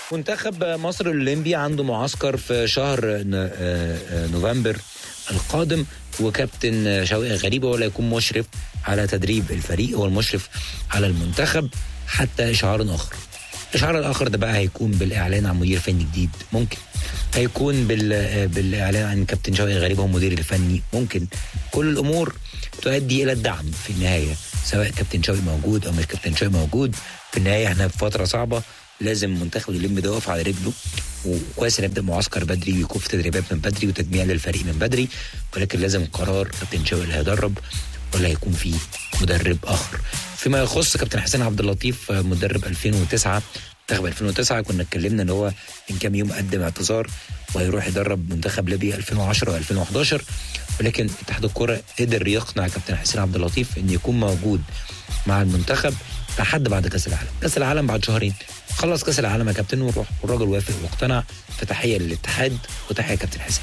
منتخب مصر الاولمبي عنده معسكر في شهر ن- آه، آه، نوفمبر القادم وكابتن شوقي غريب هو اللي هيكون مشرف على تدريب الفريق هو المشرف على المنتخب حتى اشعار اخر الاشعار الاخر ده بقى هيكون بالاعلان عن مدير فني جديد ممكن هيكون بال آه، بالاعلان عن كابتن شوقي غريب هو المدير الفني ممكن كل الامور تؤدي الى الدعم في النهايه سواء كابتن شوقي موجود او مش كابتن شوقي موجود في النهايه احنا في فتره صعبه لازم المنتخب يلم ده يقف على رجله وكويس نبدا معسكر بدري ويكون في تدريبات من بدري وتجميع للفريق من بدري ولكن لازم قرار كابتن شوقي اللي هيدرب ولا هيكون فيه مدرب اخر فيما يخص كابتن حسين عبد اللطيف آه، مدرب 2009 منتخب 2009 كنا اتكلمنا ان هو من كام يوم قدم اعتذار وهيروح يدرب منتخب ليبيا 2010 و2011 ولكن اتحاد الكره قدر يقنع كابتن حسين عبد اللطيف ان يكون موجود مع المنتخب لحد بعد كاس العالم كاس العالم بعد شهرين خلص كاس العالم يا كابتن ونروح والراجل وافق واقتنع فتحيه للاتحاد وتحيه كابتن حسين